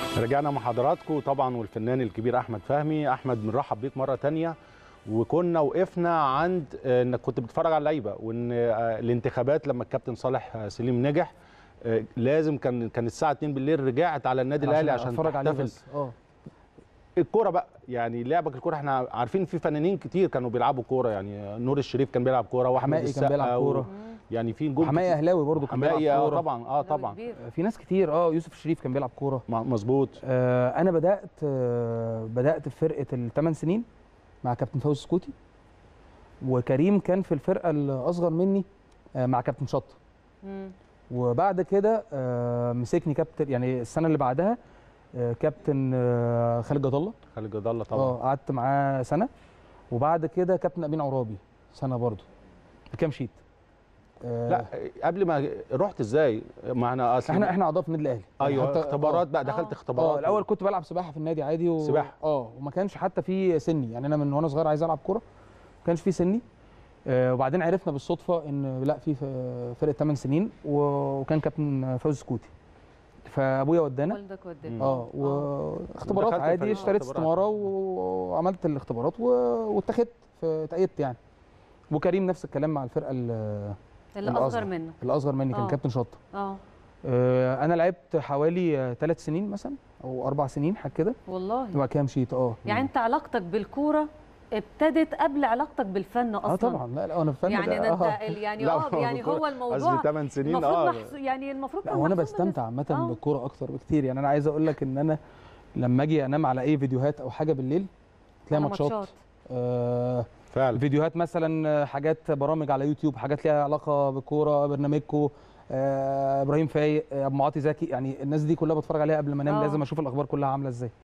رجعنا مع حضراتكم طبعا والفنان الكبير احمد فهمي احمد بنرحب بيك مره تانية وكنا وقفنا عند آه، انك كنت بتتفرج على اللعيبه وان آه، الانتخابات لما الكابتن صالح آه، سليم نجح آه، لازم كان كان الساعه 2 بالليل رجعت على النادي الاهلي عشان اتفرج عليه تحتفل بس اه الكوره بقى يعني لعبك الكوره احنا عارفين في فنانين كتير كانوا بيلعبوا كوره يعني نور الشريف كان بيلعب كوره واحمد حمائي كان السقا بيلعب و- كوره يعني في نجوم حمائي كتير. اهلاوي برضه كان حمائي بيلعب اه كوره طبعا اه طبعا كبير. في ناس كتير اه يوسف الشريف كان بيلعب كوره م- مظبوط آه انا بدات آه بدات في فرقه الثمان سنين مع كابتن فوزي سكوتي وكريم كان في الفرقه الاصغر مني آه مع كابتن شطه مم. وبعد كده آه مسكني كابتن يعني السنه اللي بعدها آه كابتن آه خالد جد الله خالد جد الله طبعا اه قعدت معاه سنه وبعد كده كابتن امين عرابي سنه برضه بكام شيت آه لا قبل ما رحت ازاي ما انا اصل احنا احنا اعضاء في النادي الاهلي يعني ايوه حتى- اختبارات بقى آه. دخلت آه، اختبارات اه الاول كنت بلعب سباحه في النادي عادي و... سباحة. اه وما كانش حتى في سني يعني انا من وانا صغير عايز العب كوره ما كانش في سني آه وبعدين عرفنا بالصدفه ان لا في ف- فرقه 8 سنين و- وكان كابتن فوزي سكوتي فابويا ودانا والدك ودك مم. اه واختبارات ودخلت عادي الفريق اشتريت اختبارات. استماره و- وعملت الاختبارات و- واتخذت اتأيدت يعني وكريم نفس الكلام مع الفرقه ال- اللي الأصغر. اصغر منك الاصغر مني كان آه. كابتن شطه اه آه، انا لعبت حوالي ثلاث سنين مثلا او اربع سنين حاجه كده والله وبعد كده مشيت اه يعني انت علاقتك بالكوره ابتدت قبل علاقتك بالفن اصلا اه طبعا لا لا انا فن يعني ده ده انت آه. ال- يعني لا، اه يعني هو قصدي الموضوع 8 سنين المفروض اه محس... يعني المفروض لا كان هو انا محسوب بستمتع عامه آه. بالكوره اكتر بكتير يعني انا عايز اقول لك ان انا لما اجي انام على اي فيديوهات او حاجه بالليل تلاقي على ماتشات آه فعلا فيديوهات مثلا حاجات برامج على يوتيوب حاجات ليها علاقه بالكوره برنامجكو آه ابراهيم فايق آه، ابو معاطي زكي يعني الناس دي كلها بتفرج عليها قبل ما انام آه. لازم اشوف الاخبار كلها عامله ازاي